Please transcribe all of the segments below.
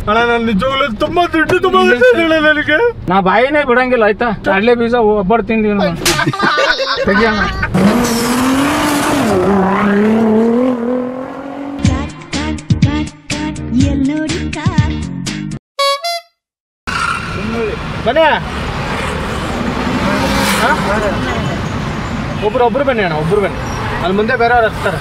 ಅಣ್ಣ ನಾನು ನಿಜವಾಗ್ಲೂ ತುಂಬಾ ದುಡ್ಡು ತುಂಬಾ ಕಷ್ಟ ಇದೆ ಅಣ್ಣ ನನಗೆ ನಾ ಬಾಯಿನೇ ಬಿಡಂಗಿಲ್ಲ ಆಯ್ತಾ ಕಡ್ಲೆ ಬೀಜ ಒಬ್ಬರು ತಿಂದೀವಿ ನಾವು ತೆಗಿಯೋಣ ಕಾಟ್ ಕಾಟ್ ಕಾಟ್ ಕಾಟ್ ಎಲ್ ನೋಡಿ ಕಾಟ್ ಬನ್ನಿ ಹಾ? ಒಬ್ರು ಒಬ್ರು ಬನ್ನಿ ಅಣ್ಣ ಒಬ್ರು ಬನ್ನಿ ಅಲ್ಲಿ ಮುಂದೆ ಬೇರೆಯವ್ರು ಹತ್ತಾರೆ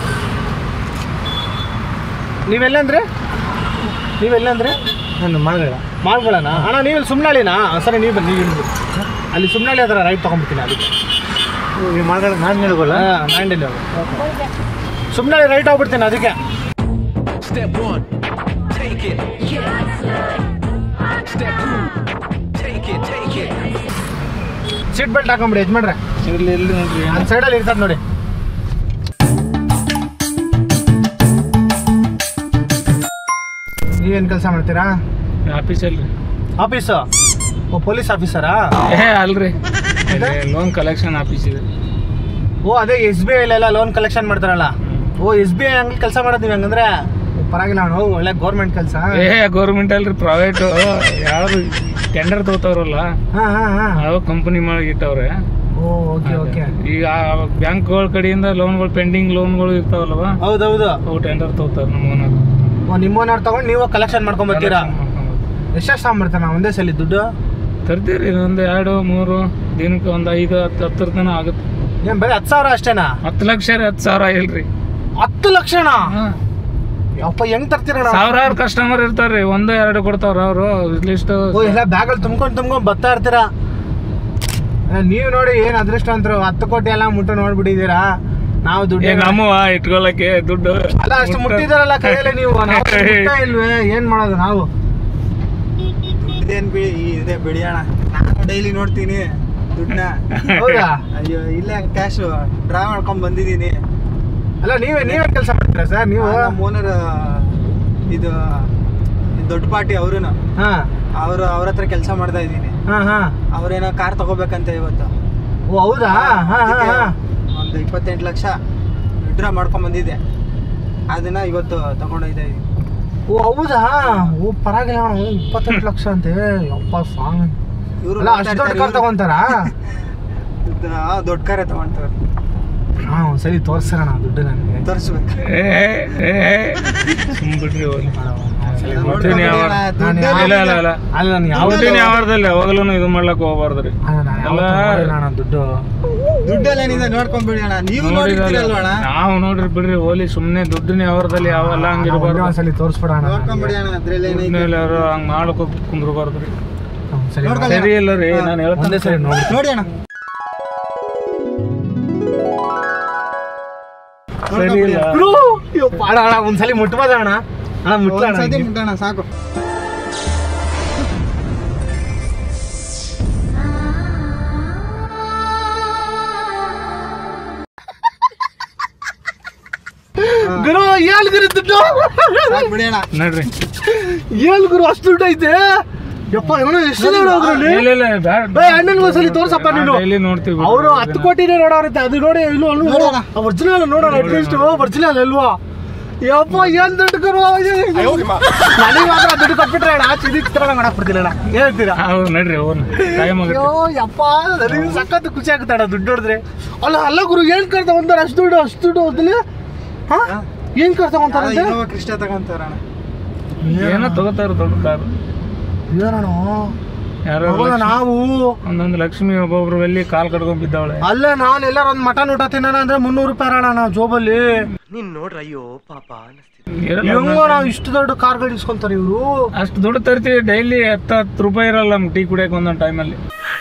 ನೀವೆಲ್ಲಂದ್ರೆ ನೀವೆಲ್ಲಂದ್ರೆ ನಾನು ಮಾಲ್ಗಳ ಮಾಲ್ಗಳಣ್ಣ ಅಣ್ಣ ನೀವೆಲ್ಲಿ ಸುಮ್ನಾಳಿನಾ ಸರಿ ನೀವು ಬನ್ನಿ ನೀವು ಇರ್ಬೋದು. ಅಲ್ಲಿ ಸುಮ್ನಾಳಿ ಹತ್ರ ರೈಟ್ ತೊಗೊಂಡ್ಬಿಡ್ತೀನಿ ಅದಕ್ಕೆ ಈ ಮಾಲ್ಗಳ ನಾನು ಹೇಳ್ಕೊಳ್ಳ ಹಾಂ ಮ್ಯಾಂಡಲ್ಲಿ ಸುಮ್ನಾಳಿ ರೈಟ್ ಹೋಗ್ಬಿಡ್ತೀನಿ ಅದಕ್ಕೆ Step one, take it. Step two, take it, take it. Seat belt ಹಾಕೊಂಬಿಡಿ ಯಜಮಾನ್ರೆ ಇಲ್ಲಿ ಇಲ್ಲಿ ನೋಡ್ರಿ ನನ್ನ ಸೈಡಲ್ಲಿ ಇರ್ತದೆ ನೋಡಿ ನೀವೇನು ಕೆಲಸ ಮಾಡ್ತೀರಾ ಆಫೀಸಲ್ಲಿ ಆಫೀಸು ಓ ಪೊಲೀಸ್ ಆಫೀಸರಾ ಏ ಅಲ್ರಿ ಲೋನ್ ಕಲೆಕ್ಷನ್ ಆಫೀಸ್ ಇದೆ ಓ ಅದೇ ಎಸ್ ಬಿ ಐಲೆಲ್ಲ ಲೋನ್ ಕಲೆಕ್ಷನ್ ಮಾಡ್ತಾರಲ್ಲ ಓ ಎಸ್ ಬಿ ಐ ಹಂಗೆ ಕೆಲಸ ಮಾಡೋದು ನೀವು ಹಂಗಂದ್ರೆ ಓ, ಪರವಾಗಿಲ್ಲ ಅಣ್ಣ ಓ, ಒಳ್ಳೆ ಗೌರ್ಮೆಂಟ್ ಕೆಲಸ ಏ ಗೌರ್ಮೆಂಟ್ ಅಲ್ರಿ ಪ್ರೈವೇಟ್ ಯಾರು ಟೆಂಡರ್ ತಗೋತಾವ್ರಲ್ಲ ಹಾಂ ಹಾಂ ಹಾಂ ಯಾವ ಕಂಪನಿ ಮಾಡಿ ಇಟ್ಟವ್ರೆ ಓ ಓಕೆ ಓಕೆ ಈಗ ಬ್ಯಾಂಕ್ಗಳ ಕಡೆಯಿಂದ ಲೋನ್ಗಳು ಪೆಂಡಿಂಗ್ ಲೋನ್ಗಳು ಇರ್ತಾವಲ್ವ ಹೌದೌದು ಅವು ಟೆಂಡರ್ ತಗೋತಾರೆ ನಮ್ಮ ಓನರ್ ಓ ನಿಮ್ಮ ಓನರ್ ತಗೊಂಡು ನೀವು ಕಲೆಕ್ಷನ್ ಮಾಡ್ಕೊಂಬರ್ತೀರಾ ಎಷ್ಟೆಷ್ಟು ತಗೊಂಬರ್ತಾನ ಒಂದೇ ಸಲ ದುಡ್ಡು ತರ್ತೀರಿ ಒಂದು ಎರಡು ಮೂರು ದಿನಕ್ಕೆ ಒಂದು ಐದು ಹತ್ತು ಹತ್ತರ ತನಕ ಆಗುತ್ತೆ ಏನು ಬರೀ ಹತ್ತು ಸಾವಿರ ಅಷ್ಟೇನಾ ಹತ್ತು ಲಕ್ಷ ರೀ ಹತ್ತು ಸಾವಿರ ಇಲ್ರಿ ಹತ್ತು ಲಕ್ಷನಾ ಅಪ್ಪ ಹೆಂಗ್ ತರ್ತೀರಣ್ಣ ಸಾವಿರಾರು ಕಸ್ಟಮರ್ ಇರ್ತಾರ್ರಿ ಒಂದು ಎರಡು ಕೊಡ್ತಾವ್ರ ಅವರು ಲಿಸ್ಟ್ ಓ ಎಲ್ಲ ಬ್ಯಾಗಲ್ಲಿ ತುಂಬ್ಕೊಂಡು ತುಂಬ್ಕೊಂಡು ಬರ್ತಾ ಇರ್ತೀರಾ ಏ, ನೀವು ನೋಡಿ ಏನ್ ಅದೃಷ್ಟ ಅಂತರು ಹತ್ತು ಕೋಟಿ ಎಲ್ಲ ಮುಟ್ಟು ನೋಡ್ಬಿಟ್ಟಿದ್ದೀರಾ ನಾವು ದುಡ್ಡು ನಮ್ಮ ಇಟ್ಕೊಳಕ್ಕೆ ದುಡ್ಡು ಅಲ್ಲ ಅಷ್ಟು ಮುಟ್ಟಿದಾರಲ್ಲ ಕೈಯಲ್ಲಿ ನೀವು ನಾವು ಮುಟ್ಟ ಇಲ್ವೇ ಏನ್ ಮಾಡೋದು ನಾವು ದುಡ್ಡೇನು ಬಿಡಿ ಇದೆ ಬಿಡಿ ಅಣ್ಣ ನಾನು ಡೈಲಿ ನೋಡ್ತೀನಿ ದುಡ್ಡನ್ನ ಹೌದಾ ಅಯ್ಯೋ ಇಲ್ಲೇ ಕ್ಯಾಶ್ ಡ್ರಾ ಮಾಡ್ಕೊಂಡ್ ಬಂದಿದ್ದೀನಿ ಅಲ್ಲ ನೀವೇ ನೀವೇ ಕೆಲಸ ಮಾಡ್ತೀರಾ ಸರ್ ನೀವು ನಮ್ಮ ಓನರ್ ಇದು ಈ ದೊಡ್ಡ ಪಾರ್ಟಿ ಅವರು ಹಾ ಅವರು ಅವ್ರ ಹತ್ರ ಕೆಲಸ ಮಾಡ್ತಾ ಇದ್ದೀನಿ ಹಾ ಹಾ ಅವ್ರೇನೋ ಕಾರ್ ತಗೋಬೇಕಂತ ಇವತ್ತು ಓ ಹೌದಾ ಹಾ ಹಾ ಅದಕ್ಕೆ ಹಾ ಒಂದು ಇಪ್ಪತ್ತೆಂಟು ಲಕ್ಷ ವಿಡ್ರಾ ಮಾಡ್ಕೊಂಡ್ ಬಂದಿದ್ದೆ ಅದನ್ನ ಇವತ್ತು ತಗೊಂಡೋಗ್ತಾ ಇದ್ದೀನಿ ಓ ಹೌದಾ ಓ ಪರವಾಗಿಲ್ಲ ಅಣ್ಣ, ಓ, ಇಪ್ಪತ್ತೆಂಟು ಲಕ್ಷ ಅಂತೆ ಅಪ್ಪ ಸ್ವಾಮಿ ಇವರು ಅಲ್ಲ ಅಷ್ಟು ದೊಡ್ಡ ಕಾರ್ ತಗೊಂತಾರಾ ದೊಡ್ಡ ಕಾರೇ ತಗೊಂತಾರೆ ಹಾ ಒಂದ್ಸಲಿ ತೋರ್ಸೋಣ ದುಡ್ಡು ನನಗೆ ತೋರಿಸ್ಬೇಕು ಏ ಏ, ಏ, ಸುಮ್ ಬಿಡ್ರಿ ಹೋಗ್ಲಿ. ಒಂದ್ಸಲಿ ನೋಡ್ತೀನಿ ಯಾವ- ನಾನು ಇಲ್ಲ ಇಲ್ಲ ಇಲ್ಲ ಅಲ್ಲ ನಾನು ಯಾವ ಯಾವ್ದಿನ ಯಾವ್ದಲ್ಲಿ ಯಾವಾಗಲೂ ಇದು ಮಾಡ್ಲಕ್ ಹೋಗ್ಬಾರ್ದ್ರಿ ಅಲ್ಲ, ನಾನು ಯಾವತ್ತೂ ಎಲ್ಲ- ನೋಡಿಲ್ಲ ಅಣ್ಣ ದುಡ್ಡು ದುಡ್ಡೆಲ್ಲ ನೋಡ್ಕೊಂಡ್ಬಿಡಿ ಅಣ್ಣ ನೀವು ನೋಡಿರ್ತೀರಲ್ವ ಅಣ್ಣ ನಾವು ನೋಡ್ರಿ ಬಿಡ್ರಿ ಹೋಲಿ ಸುಮ್ನೆ ದುಡ್ಡಿನ ಯಾವ್ದಲ್ಲಿ ಯಾವೆಲ್ಲ ಒಂದೇ ಹಂಗಿರ್ಬಾರ್ದು ಒಂದ್ಸಲಿ ತೋರಿಸ್ಬಿಡ ಅಣ್ಣ ನೋಡ್ಕೊಂಡ್ಬಿಡಿ ಅಣ್ಣ ಅದ್ರಲ್ಲಿ ಏನೈತೆ ಮೇಲೆ ಯಾರು ಹಂಗ್ ಮಾಡಕ್ ಕುಂದ್ರಬಾರ್ದ್ರಿ ಒಂದ್ಸಲಿ ನೋಡ್ಕೊಳ್ಳಿ. ಸರಿ ಇಲ್ಲ ರೀ ನಾನು ಒಂದೇ ಹೇಳ್ತೇನೆ ಸರಿ ನೋಡಿ ನೋಡಿ ಅಣ್ಣ ಸರಿ ಇಲ್ಲ ಗುರು, ಯಪ್ಪ, ಅಣ್ಣ ಅಣ್ಣ ಒಂದ್ಸಲಿ ಮುಟ್ಬೋದ ಅಣ್ಣ ಅಣ್ಣ ಮುಟ್ಲ ಅಣ್ಣ ಒಂದ್ಸತಿ ಹಿಂಗೆ. ಮುಟ್ಟೋಣ ಸಾಕು ಗುರು ಏನ್ ಗುರು ದುಡ್ಡು ಸಾಕು ಬಿಡಿ ಅಣ್ಣ ನೋಡ್ರಿ ಏನ್ ಗುರು ಅಷ್ಟು ದುಡ್ಡು ಐತೆ ಯಪ್ಪ ಏನೋ ಎಷ್ಟು ದುಡ್ಡು ಅದ್ರಲ್ಲಿ ಇಲ್ಲ ಇಲ್ಲ ಬ್ಯಾಡ ಏ, ಅಣ್ಣನ್ ಒಂದ್ಸಲಿ ತೋರ್ಸಪ್ಪ ನೀನು ಡೈಲಿ ನೋಡ್ತೀವಿ ಅವರು ಹತ್ತು ಕೋಟಿನೇ ನೋಡೋರುತ್ತೆ ಅದು ನೋಡಿ ಇಲ್ಲೂ ಅಲ್ಲೂ ನೋಡೋಣ. ಒರಿಜಿನಲ್ ನೋಡೋಣ ಅಟ್ಲೀಸ್ಟ್ ಒರಿಜಿನಲ್ ಅಲ್ವಾ ಯಪ್ಪ ಏನ್ ದುಡ್ಡು ಗುರು ನನಗೆ ಮಾತ್ರ ದುಡ್ಡು ಕೊಟ್ಬಿಟ್ರೆ ಅಣ್ಣ ಆಚೆ ಇದಕ್ಕೆ ತಗೊಳಂಗ್ ಮಾಡಕ್ ಬಿಡ್ತೀನಿ ಅಣ್ಣ ಏನ್ ಹೇಳ್ತೀರಾ ಹೌದು ನಡ್ರಿ ಹೋಗೋಣ ಟೈಮ್ ಅಯ್ಯೋ ಆಗುತ್ತೆ ಯಪ್ಪ ನನಗೆ ಸಖತ್ ಖುಷಿ ಆಗುತ್ತೆ ಅಣ್ಣ ದುಡ್ಡು ನೋಡಿದ್ರೆ ಅಲ್ಲ ಅಲ್ಲ ಗುರು ಏನ್ ಕರ್ ತಗೊಂತಾರೆ ಅಷ್ಟು ದುಡ್ಡು ಅಷ್ಟು ದುಡ್ಡು ಅದ್ರಲ್ಲಿ ಹಾ ಏನ್ ಕರ್ ತಗೊಂತಾರಂತೆ ಇನ್ನೋವಾ ಕ್ರಿಸ್ಟ ತಗೊಂತಾರ ಅಣ್ಣ ಏನೋ ತಗೋತಾರ ದೊಡ್ಡ ಕಾರು ಏನಣ್ಣ ಯಾರೋ ಹೌದಾ ನಾವು ಒಂದೊಂದು ಲಕ್ಷ್ಮಿ ಒಬ್ಬೊಬ್ರು ಎಲ್ಲಿ ಕಾಲ್ ಕಡ್ಕೊಂಡ್ ಬಿದ್ದಾವಳೆ ಅಲ್ಲ ನಾನು ಎಲ್ಲಾರ ಒಂದ್ ಮಟನ್ ಊಟ ತಿನ್ನೋಣ ಅಂದ್ರೆ ಮುನ್ನೂರು ರೂಪಾಯಿ ಅಣ್ಣ ನಾವು ಜೋಬಲ್ಲಿ ಇರಲ್ಲ ಹೆಂಗೋ ನಾವು ಇಷ್ಟು ದೊಡ್ಡ ಕಾರ್ಗಳು ಇಸ್ಕೊಂತಾರೆ ಇವರು ಅಷ್ಟು ದುಡ್ಡು ತರ್ತೀವಿ ಡೈಲಿ ಹತ್ತು ಹತ್ತು ರೂಪಾಯಿ ಇರಲ್ಲ ನಮ್ಗೆ ಟೀ ಕುಡಿಯಕ್ಕೆ ಒಂದೊಂದು ಟೈಮಲ್ಲಿ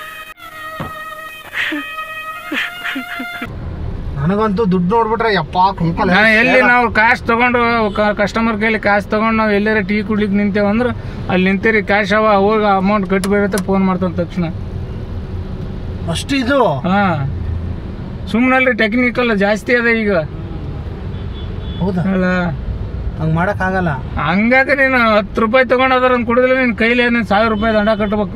ನನಗಂತೂ ದುಡ್ಡು ನೋಡ್ಬಿಟ್ರೆ ಯಪ್ಪ ಕುಂಕಲ್ ನಾನು ಎಲ್ಲಿ ನಾವು ಕ್ಯಾಶ್ ತಗೊಂಡು ಕಸ್ಟಮರ್ ಕೈಲಿ ಕ್ಯಾಶ್ ತಗೊಂಡು ನಾವು ಎಲ್ಲಾರ ಟೀ ಕುಡ್ಲಿಕ್ಕೆ ನಿಂತೇವೆ ಅಂದ್ರೆ ಅಲ್ಲಿ ನಿಂತೀರಿ ಕ್ಯಾಶ್ ಅವ ಹೋಗಿ ಅಮೌಂಟ್ ಕಟ್ಟಿಬಿಡುತ್ತೆ ಫೋನ್ ಮಾಡ್ತಾನೆ ತಕ್ಷಣ ಅಷ್ಟು ಇದು ಹಾ ಸುಮ್ಮನಲ್ಲಿ ಟೆಕ್ನಿಕಲ್ ಜಾಸ್ತಿ ಅದ ಈಗ ಹೌದಾ ಅಲ್ಲ ಹಂಗ್ ಮಾಡಕ್ ಆಗಲ್ಲ ಹಂಗಾಗ ನೀನು ಹತ್ತು ರೂಪಾಯಿ ತಗೊಂಡದ್ರ ಕುಡಿದ್ರೆ ನಿನ್ನ ಕೈಲಿ ಏನೇನು ಸಾವಿರ ರೂಪಾಯಿ ದಂಡ ಕಟ್ಟಬೇಕು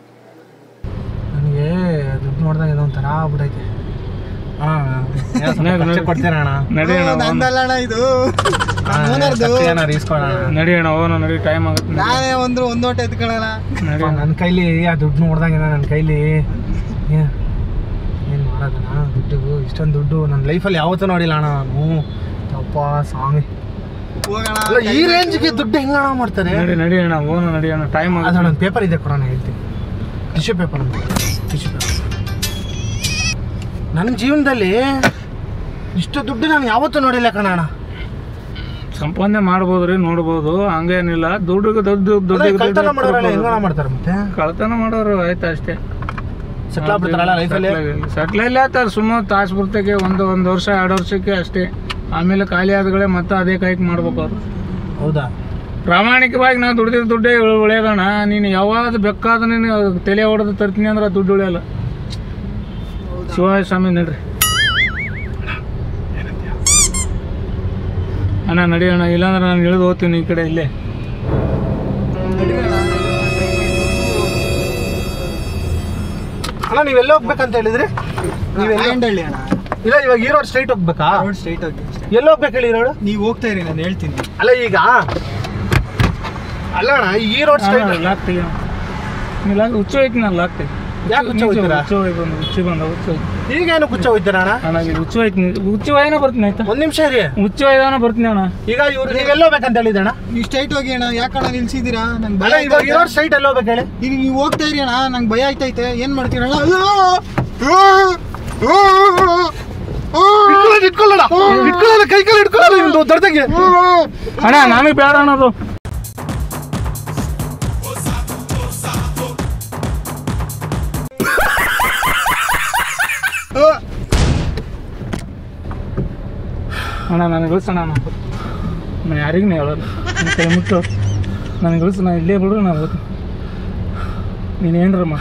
ನನಗೆ ದುಡ್ಡು ನೋಡಿದಾಗ ಏನೋ ಒಂಥರ ಆಗ್ಬಿಟ್ಟೈತೆ ಹಾ ನೋಡಿ, ನೋಡಿ. ಕೊಡ್ತೀರ ಅಣ್ಣ ನಡಿ ಅಣ್ಣ, ಹೋಗೋಣ. ನಂದಲ್ಲ ಅಣ್ಣ ಇದು ಓನರ್ದು. ಏನಾರು ಇಸ್ಕೊಳ್ಳೋಣ ನಡಿ ಅಣ್ಣ ಹೋಗೋಣ ನಡಿ ಟೈಮ್ ಆಗುತ್ತೆ ನಡಿ. ನಾನೇ ಒಂದು ಒಂದು ಹೊಟ್ಟೆ ಎತ್ಕೊಳ್ಳೋಣ ನಡಿ ಅಣ್ಣ. ನನ್ನ ಕೈಲಿ ಆ ದುಡ್ಡು ನೋಡ್ದಂಗೆ ನನ್ನ ಕೈಲಿ ಏನು ಏನು ಮಾಡೋದಣ್ಣ ದುಡ್ಡು ಇಷ್ಟೊಂದು ದುಡ್ಡು ನನ್ನ ಲೈಫಲ್ಲಿ ಯಾವತ್ತೂ ನೋಡಿಲ್ಲ ಅಣ್ಣ ನಾನು ಅಪ್ಪ ಸ್ವಾಮಿ ಹೋಗೋಣ ಅಲ್ಲ ಈ ರೇಂಜ್ಗೆ ದುಡ್ಡು ಹೆಂಗ ಮಾಡ್ತಾರೆ ನಡಿ ನಡಿ ಅಣ್ಣ ಹೋಗೋಣ ನಡಿ ಅಣ್ಣ ಟೈಮ್ ಅದು ಆಗುತ್ತೆ ನನ್ನ ಪೇಪರ್ ಇದೆ ಕೊಡೋಣ ಹೇಳ್ತೀನಿ ಟಿಶ್ಯೂ ಪೇಪರ್ ಅಂತ ಟಿಶ್ಯೂ ಪೇಪರ್ ನನ್ನ ಜೀವನದಲ್ಲಿ ಇಷ್ಟು ದುಡ್ಡು ನಾನು ಯಾವತ್ತೂ ನೋಡಿಲ್ಲ ಕಣಣ್ಣ ಸಂಪಾದನೆ ಮಾಡ್ಬೋದ್ರಿ ನೋಡ್ಬೋದು ಹಂಗೇನಿಲ್ಲ ದುಡ್ಡಿಗೆ ದೊಡ್ಡ ದೊಡ್ಡ ಕಳ್ತನ ಮಾಡೋರೆಲ್ಲ ಹೆಂಗಣ ಮಾಡ್ತಾರೆ ಮತ್ತೆ ಕಳ್ತನ ಮಾಡೋರು ಆಯ್ತು ಅಷ್ಟೇ ಸೆಟ್ಲ್ ಆಗ್ಬಿಡ್ತಾರಲ್ಲ ಲೈಫಲ್ಲಿ ಸೆಟ್ಲ್ ಇಲ್ಲ ಆತಾರೆ ಸುಮ್ಮನೆ ತಾಸು ಬರ್ತಕ್ಕೆ ಒಂದು ಒಂದು ವರ್ಷ ಎರಡು ವರ್ಷಕ್ಕೆ ಅಷ್ಟೇ ಆಮೇಲೆ ಖಾಲಿ ಆದಗಳೇ ಮತ್ತೆ ಅದೇ ಕೈಗೆ ಮಾಡ್ಬೇಕು ಅವ್ರು ಹೌದಾ ಪ್ರಾಮಾಣಿಕವಾಗಿ ನಾವು ದುಡ್ದಿದ್ದು ದುಡ್ಡೇ ಉಳ್- ಉಳಿಯೋದಣ್ಣ ನೀನು ಯಾವಾಗ ಬೇಕಾದ ನೀನು ತಲೆ ಹೊಡೆದು ತರ್ತೀನಿ ಅಂದ್ರೆ ದುಡ್ಡು ಉಳಿಯಲ್ಲ ಶಿವಾಯ ಸ್ವಾಮಿ ನಡ್ರಿ ಅಣ್ಣ ನಡಿ ಅಣ್ಣ ಇಲ್ಲಾಂದ್ರೆ ನಾನು ಇಳಿದು ಹೋಗ್ತೀನಿ ಈ ಕಡೆ ಇಲ್ಲೇ ಅಣ್ಣ ನೀವೆಲ್ಲ ಹೋಗ್ಬೇಕಂತ ಹೇಳಿದ್ರಿ ನೀವೆಲ್ಲ ಹ್ಯಾಂಡಳ್ಳಿ ಅಣ್ಣ ಇಲ್ಲ ಇವಾಗ ಈ ರೋಡ್ ಸ್ಟ್ರೈಟ್ ಹೋಗ್ಬೇಕಾ ರೋಡ್ ಸ್ಟ್ರೈಟ್ ಹೋಗಿ ಅಷ್ಟೇ ಎಲ್ಲಿ ಹೋಗ್ಬೇಕು ಹೇಳಿ ರೋಡ್ ನೀವು ಹೋಗ್ತಾ ಇರಿ ನಾನು ಹೇಳ್ತೀನಿ ಅಲ್ಲ ಈಗ ಅಲ್ಲ ಅಣ್ಣ ಈ ರೋಡ್ ಸ್ಟ್ರೈಟ್ ಲಾಕ್ತೀವಿ ಇಲ್ಲ ಹುಚ್ಚು ಹೋಯ್ತು ನಾನು ಲಾಕ್ತೀವಿ ಯಾಕೆ ಹುಚ್ಚು ಹೋಗ್ತೀರಾ? ಹುಚ್ಚು ಹೋಗಿ ಬಂದು ಹುಚ್ಚು ಬಂದ ಹುಚ್ಚು ಹೋಯ್ತು. ಈಗ ಏನು ಕುಚ್ಚ ಹೋಗ್ತೀರ ಅಣ್ಣ ಅಣ್ಣ ಇಲ್ಲಿ ಹುಚ್ಚು ಹೋಯ್ತು ಹುಚ್ಚು ಹೋಯ್ನ ಬರ್ತೀನಿ ಆಯ್ತಾ ಒಂದ್ ನಿಮಿಷ ರೀ ಹುಚ್ಚು ಹೋಯ್ದಾನ ಬರ್ತೀನಿ ಅಣ್ಣ ಈಗ ಇವ್ರು ನೀವೆಲ್ಲ ಹೋಗ್ಬೇಕಂತ ಹೇಳಿದ ಅಣ್ಣ ನೀವು ಸ್ಟ್ರೈಟ್ ಹೋಗಿ ಅಣ್ಣ ಯಾಕಣ್ಣ ನಿಲ್ಸಿದ್ದೀರಾ ನಂಗೆ ಭಯ ಅಲ್ಲ ಇವಾಗ ಈ ಆಯ್ತೈತೆ. ರೋಡ್ ಸ್ಟ್ರೈಟ್ ಎಲ್ಲಿ ಹೋಗ್ಬೇಕು ಹೇಳಿ ಈಗ ನೀವು ಹೋಗ್ತಾ ಇರಿ ಅಣ್ಣ ನಂಗೆ ಭಯ ಆಯ್ತೈತೆ ಏನ್ ಮಾಡ್ತೀರಣ್ಣ ಇಟ್ಕೊಳ್ಳೋಣ ಇಟ್ಕೊಳ್ಳೋಣ ಇಟ್ಕೊಳ್ಳೋಣ ಕೈ ಕಾಲು ಇಟ್ಕೊಳ್ಳೋಣ ಇವ್ನು ದೊಡ್ಡದಾಗಿ ಅಣ್ಣ ನನಗೆ ಬೇಡ ಅನ್ನೋದು ಅಣ್ಣ ನನಗೆ ಇಳಿಸೋಣ ಅಣ್ಣ ನಾನು ಯಾರಿಗೂ ಹೇಳಲ್ಲ ನನ್ನ ಕೈ ಮುಟ್ಟು ನನಗೆ ಇಳಿಸು ನಾನು ಇಲ್ಲೇ ಬಿಡು ನಾನು ಹೋಗ್ತೀನಿ ನೀನು ಏನ್ರ ಮಾಡು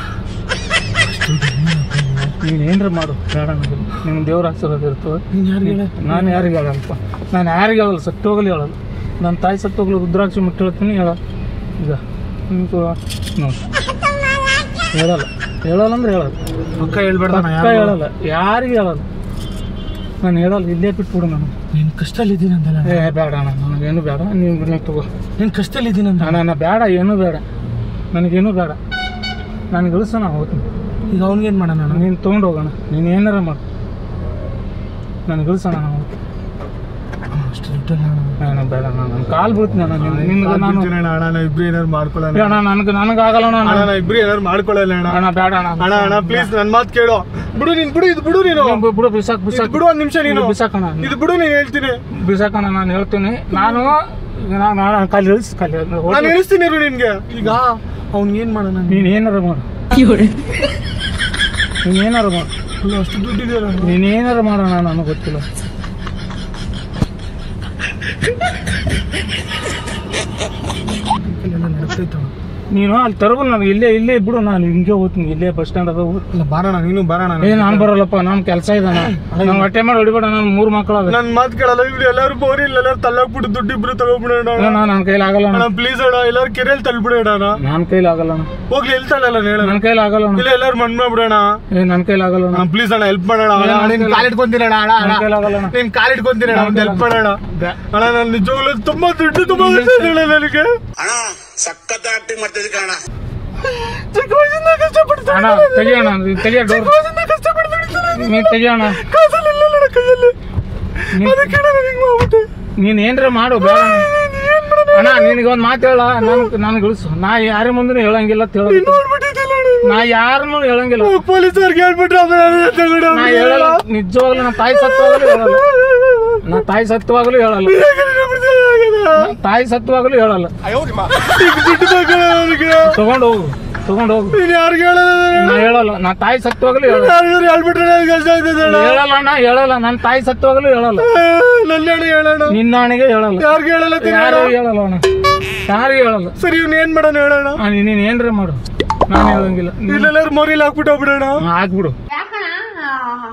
ನೀನು ಏನ್ರ ಮಾಡು ಬೇಡ ನನಗೆ ನಿಮ್ಮ ದೇವ್ರ ಆಶೀರ್ವಾದ ಇರ್ತದೆ ನೀನ್ ಯಾರಿಗೆ ಹೇಳ ನಾನು ಯಾರಿಗೆ ಹೇಳಲ್ಪ ನಾನು ಯಾರಿಗೆ ಹೇಳಲ್ಲ ಸತ್ತೋಗಲಿ ಹೇಳಲ್ಲ ನನ್ನ ತಾಯಿ ಸತ್ತೋಗ್ಲಿ ರುದ್ರಾಕ್ಷಿ ಮುಟ್ಟಿ ಹೇಳ್ತೀನಿ ಹೇಳ ಈಗ ನಿಮ್ಗೆ ನೋಡಿ ಹೇಳಲ್ಲ ಹೇಳಲ್ಲ ಅಂದ್ರೆ ಹೇಳಲ್ಲ ರೊಕ್ಕ ಹೇಳ್ಬೇಡ ಪಕ್ಕ ಹೇಳಲ್ಲ ಯಾರಿಗೆ ಹೇಳಲ್ಲ ನಾನು ಹೇಳಲ್ಲ ಇಲ್ಲೇ ಬಿಟ್ಬಿಡು ನಾನು ನೀನ್ ಕಷ್ಟದಲ್ಲಿ ಇದ್ದೀನಿ ಅಂತಲ್ಲ ಏ ಬೇಡ ಅಣ್ಣ ನನಗೇನು ಬೇಡ ನೀವು ನೀವು ತಗೋ ನೀನ್ ಕಷ್ಟದಲ್ಲಿ ಇದ್ದೀನಿ ಅಂತ ಅಣ್ಣ ನಾ ಬೇಡ ಏನೂ ಬೇಡ ನನಗೇನು ಬೇಡ ನನಗೆ ಇಳಿಸೋಣ ಹೋಗ್ತೀನಿ ಈಗ ಅವ್ನಿಗೇನ್ ಮಾಡೋಣ ನಾನು ನೀನು ತೊಗೊಂಡು ಹೋಗೋಣ ನೀನು ಏನಾರ ಮಾಡು ನನಗೆ ಇಳಿಸೋಣ ನಾವು ಅಷ್ಟು ದುಡ್ಡಲ್ಲ ಅಣ್ಣ ಬೇಡ ಅಣ್ಣ ನಾನು ಕಾಲು ಬೀಳ್ತೀನಿ ಅಣ್ಣ ನಿನ್- ನಿನ್ಗೆ ನಾನು ಅಣ್ಣ ಇಬ್ರು ಏನಾರು ಮಾಡ್ಕೊಳ್ಳೋಣ ಏ ಅಣ್ಣ ನನಗೆ ನನಗಾಗಲ್ಲ ಅಣ್ಣ ಅಣ್ಣ ನಾ ಇಬ್ರು ಏನಾರು ಮಾಡ್ಕೊಳ್ಳಲ್ಲ ಅಣ್ಣ ಅಣ್ಣ ಬೇಡ ಅಣ್ಣ ಅಣ್ಣ ಅಣ್ಣ ಪ್ಲೀಸ್ ನನ್ ಮಾತು ಕೇಳು ಬಿಡು ನೀನ್ ಬಿಡು ಇದು ಬಿಡು ನೀನು ನೀನು ಬಿಡು ಬಿಸಾಕ್ ಇದು ಬಿಸಾಕ್ ಬಿಡು ಒಂದ್ ನಿಮಿಷ ನೀನು ಇದು ಬಿಸಾಕಣ ಇದು ಬಿಡು ನೀನು ಹೇಳ್ತೀನಿ ಬಿಸಾಕಣ ನಾನು ಹೇಳ್ತೀನಿ ನಾನು ನಾನು ನಾನು ಕಲ್ಲಿ ಇಳಿಸ್ ಕಲ್ಲಿ ನಾನು ಹೇಳಿಸ್ತೀನಿ ಇರು ನಿನ್ಗೆ ಈಗ ಅವ್ನಿಗೆ ಏನ್ ಮಾಡೋಣ ನೀನು ಏನಾರ ಮಾಡು ನೀನು ಏನಾರ ಮಾಡು ನೀನು ಅಷ್ಟು ದುಡ್ಡಿದೆಯಲ್ಲ ನೀನು ಏನಾರ ಮಾಡೋಣ ನನಗೆ ಗೊತ್ತಿಲ್ಲ ಎಲ್ಲ ನಡ್ತೈತೆ ಅವ್ನು. ನೀನು ಅಲ್ಲಿ ತರಬು ನಾನು ಇಲ್ಲೇ ಇಲ್ಲೇ ಬಿಡು ನಾನು ಹಿಂಗೆ ಹೋಗ್ತೀನಿ ಇಲ್ಲೇ ಬಸ್ ಸ್ಟ್ಯಾಂಡ್ ಅದ ಹೋಗ್ತೀನಿ ಇಲ್ಲ ಬಾರೋಣ ನೀನು ಬಾರೋಣ ಏ ನಾನು ಬರಲ್ಲಪ್ಪ ನಾನು ಕೆಲಸ ಇದ್ದಾನ ನಾನು ಹೊಟ್ಟೆ ಮಾಡಿ ಹೊಡಿಬೇಡ ನಾನು ಮೂರು ಮಕ್ಕಳು ಅದ ನನ್ ಮಾತು ಕೇಳಲ್ಲ ಇವ್ರು ಎಲ್ಲಾರು ಬೋರಿ ಇಲ್ಲ ಎಲ್ಲಾರು ತಳ್ಳಾಕ್ಬಿಟ್ಟು ದುಡ್ಡು ಇಬ್ರು ತಗೊಂಡ್ಬಿಡೋಣ ನಾನು ನನ್ನ ಕೈಲಿ ಆಗಲ್ಲ ಅಣ್ಣ ಅಣ್ಣ ಪ್ಲೀಸ್ ಅಣ್ಣ ಎಲ್ಲಾರು ಕೆರೆಯಲ್ಲಿ ತಳ್ಬಿಡೋಣ ಅಣ್ಣ ನನ್ನ ಕೈಲಿ ಆಗಲ್ಲ ಅಣ್ಣ ಹೋಗ್ಲಿ ಎಲ್ಲಿ ತಳ್ಳಲ್ಲ ಹೇಳ ನನ್ನ ಕೈಲಿ ಆಗಲ್ಲ ಅಣ್ಣ ಇಲ್ಲ ಎಲ್ಲಾರು ಮಣ್ಣು ಮಾಡ್ಬಿಡೋಣ ಏ ನನ್ನ ಕೈಲಿ ಆಗಲ್ಲ ಅಣ್ಣ ಅಣ್ಣ ಪ್ಲೀಸ್ ಅಣ್ಣ ಹೆಲ್ಪ್ ಮಾಡೋಣ ಅಣ್ಣ ಇಲ್ಲ, ನಿನ್ ಇಲ್ಲ. ಕಾಲ್ ಇಟ್ಕೊಂತೀನಿ ಅಣ್ಣ ಅಣ್ಣ ನನ್ನ ಕೈಲಿ ಆಗಲ್ಲ ಅಣ್ಣ ನಿನ್ ಕಾಲ್ ಇಟ್ಕೊಂತೀನಿ ಅಣ್ಣ ಒಂದು ಹೆಲ್ಪ್ ಮಾಡೋಣ ಬ್ಯಾ- ಅಣ್ಣ ನಾನು ನಿಜವಾಗ್ಲೂ ತುಂಬಾ ದುಡ್ಡು ತುಂಬಾ ಕಷ್ಟ ಇದೆ ನನಗೆ ಅಣ್ಣ ಸಖತ್ ಆಕ್ಟಿಂಗ್ ಮಾಡ್ತಿದ್ದೆ ಕಣ ಚಿಕ್ಕ ವಯಸ್ಸಿಂದ ಕಷ್ಟಪಡ್ತಾ ಅಣ್ಣ ತೆಗಿಯೋಣ ತೆಗಿಯ ಡೋರ್ ವಯಸ್ಸಿಂದ ಕಷ್ಟಪಟ್ಟು ದುಡಿತಾರೆ ನೀನು ತೆಗಿಯೋಣ ಕಾಸಲ್ಲಿ ಇಲ್ಲ ಅಣ್ಣ ಕೈಯಲ್ಲಿ ನೀನ್- ಅದಕ್ಕೆ ನಾನು ಹಿಂಗ್ ಮಾಡ್ಬಿಟ್ಟೆ ನೀನ್ ಏನ್ರ ಮಾಡು ಬೇಡ ನೀನ್ ಏನ್ ಮಾಡೋಣ ಅಣ್ಣ ನಿನಗೆ ಒಂದು ಮಾತು ಹೇಳ ನನ್ಗೆ ನನಗೆ ಇಳಿಸು ನಾ ಯಾರ ಮುಂದೆ ಹೇಳಂಗಿಲ್ಲ ಅಂತ ಹೇಳ ನೋಡ್ಬಿಟ್ಟಿದ್ದಲ್ಲ ಅಣ್ಣ ನಾ ಯಾರನ್ನೂ ಹೇಳಂಗಿಲ್ಲ ಪೊಲೀಸವ್ರಿಗೆ ಹೇಳ್ಬಿಟ್ರೆ ಆಮೇಲೆ ತಗೊಂಡು ನಾ ಹೇಳಲ್ಲ ನಿಜವಾಗ್ಲೂ ನನ್ನ ತಾಯಿ ಸತ್ವಾಗಲೂ ಹೇಳಲ್ಲ ನಾ ತಾಯಿ ಸತ್ವಾಗಲೂ ಹೇಳಲ್ಲ ನಾ ತಾಯಿ ಸತ್ವಾಗಲೂ ಹೇಳಲ್ಲ ದುಡ್ಡು ಬೇಕಲ್ಲ ನನಗೆ ತಗೊಂಡು ಹೋಗು ತಗೊಂಡು ಹೋಗು ನೀನ್ ಯಾರಿಗೆ ಹೇಳಲ್ಲ ನಾ ಹೇಳಲ್ಲ ನಾ ತಾಯಿ ಸತ್ವಾಗಲೂ ಹೇಳಲ್ಲ ಯಾರಿಗಾರು ಹೇಳ್ಬಿಟ್ರೆ ನನಗೆ ಕಷ್ಟ ಆಗ್ತದೆ ಅಣ್ಣ ಹೇಳಲ್ಲ ಅಣ್ಣ ಹೇಳಲ್ಲ ನನ್ನ ತಾಯಿ ಸತ್ವಾಗಲೂ ಹೇಳಲ್ಲ ನನ್ನ ಅಣ್ಣ ಹೇಳೋಣ ನಿನ್ನ ಅಣ್ಣಗೆ ಹೇಳಲ್ಲ ಯಾರಿಗೆ ಹೇಳಲ್ಲ ತಿನ್ನ ಯಾರು ಹೇಳಲ್ಲ ಅಣ್ಣ ಯಾರಿಗೂ ಹೇಳಲ್ಲ ಸರಿ ಇವ್ನು ಏನ್ ಮಾಡೋಣ ಹೇಳೋಣ ಆ, ನೀನ್ ಏನ್ರ ಮಾಡು ನಾನು ಹೇಳಂಗಿಲ್ಲ ನೀನ್- ಇಲ್ಲೆಲ್ಲಾರು ಮೋರಿಲಿ ಹಾಕ್ಬಿಟ್ಟು ಹೋಗ್ಬಿಡೋಣ ಹಾ, ಹಾಕ್ಬಿಡು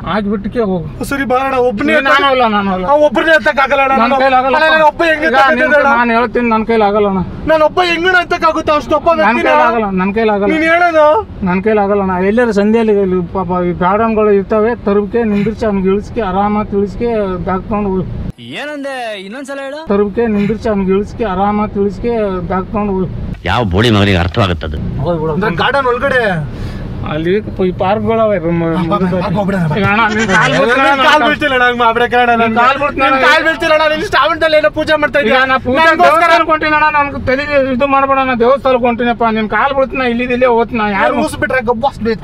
ಹಾಕ್ಬಿಟ್ಟಕ್ಕೆ ಹೋಗು ಸರಿ ಬಾರಣ ಒಬ್ಬನೇ ನಾನು ಅಲ್ಲ ನಾನು ಅಲ್ಲ ಒಬ್ಬರೇ ಎತ್ತಕ್ಕಾಗಲ್ಲ ಅಣ್ಣ. ನನ್ನ ನಾನು ಕೈಲಿ ಆಗಲ್ಲ ಅಣ್ಣ, ನಾನು ಒಬ್ಬ ಹೆಂಗ್ ಈಗ ಎತ್ತಕ್ಕಾಗ್ತದೆ ನಿನ್- ಅಣ್ಣ? ನಾನು ಹೇಳ್ತೀನಿ ನನ್ನ ಕೈಲಿ ಆಗಲ್ಲ ಅಣ್ಣ ನಾನು ಒಬ್ಬ ಹೆಂಗಣ ಎತ್ತಕ್ಕಾಗುತ್ತೆ ಅಷ್ಟೊಬ್ಬ ನನ್ನ ವ್ಯಕ್ತಿ ಕೈಲಿ ಆಗಲ್ಲ ನನ್ನ ಕೈಲಿ ಆಗಲ್ಲ ನೀನ್ ಹೇಳೋದು ನನ್ನ ಕೈಲಿ ಆಗಲ್ಲ ನಾ ಎಲ್ಲರೂ ಸಂಧಿಯಲ್ಲಿ ಇಲ್ಲಿ ಪಾಪ ಈ ಗಾರ್ಡನ್ಗಳು ಇರ್ತವೆ ತರುಬ್ಕೆ ನಿಂದಿರ್ಸಿ ಅವ್ನಿಗೆ ಇಳಿಸ್ಕೆ ಆರಾಮಾಗಿ ಇಳಿಸ್ಕೆ ಬ್ಯಾಗ್ ತೊಗೊಂಡು ಹೋಗಿ ಏನಂದೆ ಇನ್ನೊಂದ್ಸಲ ಹೇಳು ತರುಬ್ಕೆ ನಿಂದಿರ್ಸಿ ಅವ್ನಿಗೆ ಇಳಿಸ್ಕೆ ಆರಾಮಾಗಿ ಇಳಿಸ್ಕೆ ಬ್ಯಾಗ್ ತೊಗೊಂಡು ಹೋಗಿ ಯಾವ ಬೋಡಿ ಮಗನಿಗೆ ಅರ್ಥವಾಗುತ್ತದೆ ಅಂದ್ರೆ ಗಾರ್ಡನ್ ಒಳಗಡೆ ಅಲ್ಲಿ ಈ ಪಾರ್ಕ್ಗಳವೆ ಹೋಗ್ಬಿಡಣ ಬಾ. ಈಗ ಅಣ್ಣ ನಿನ್ ಕಾಲ್ ನಿನ್ ಬಿಡ್ತೀನಣ್ಣ ಕಾಲ್ ನಾನು. ಬೀಳ್ತಿಲ್ಲ ಅಣ್ಣ, ಹಂಗ್ ಮಾಡ್ಬೇಡ ಕಣ, ನಿನ್ ನನ್ ಕಾಲ್ ಬಿಡ್ತೀನಿ ನಿನ್ ಅಣ್ಣ. ಕಾಲ್ ಬೀಳ್ತಿಲ್ಲ ಅಣ್ಣ, ನೀನ್ ಶ್ರಾವಣದಲ್ಲಿ ಏನೋ ಪೂಜೆ ಮಾಡ್ತಾ ಈಗ ಇದೀಯ ನಾ ಪೂಜೆ ನನ್ಗೋಸ್ಕರ ದೇವಸ್ಥಾನ ಕೊಂಟಿನಣ್ಣ ನನ್ಗೆ ತೆಲಿಗೆ ಇದು ಮಾಡ್ಬೇಡ ನಾ ದೇವಸ್ಥಾನ ಕೊಂಟಿನಪ್ಪ ನಿನ್ ಕಾಲ್ ಬಿಡ್ತೀನಿ ಇಲ್ಲಿ ಇಲ್ಲೇ ಹೋಗ್ತೀನಿ ನಾ ಯಾರು ಯಾರು ಮೂಸ್ಬಿಟ್ರೆ ಗಬ್ಬಸ್ ಬೀಳ್ತ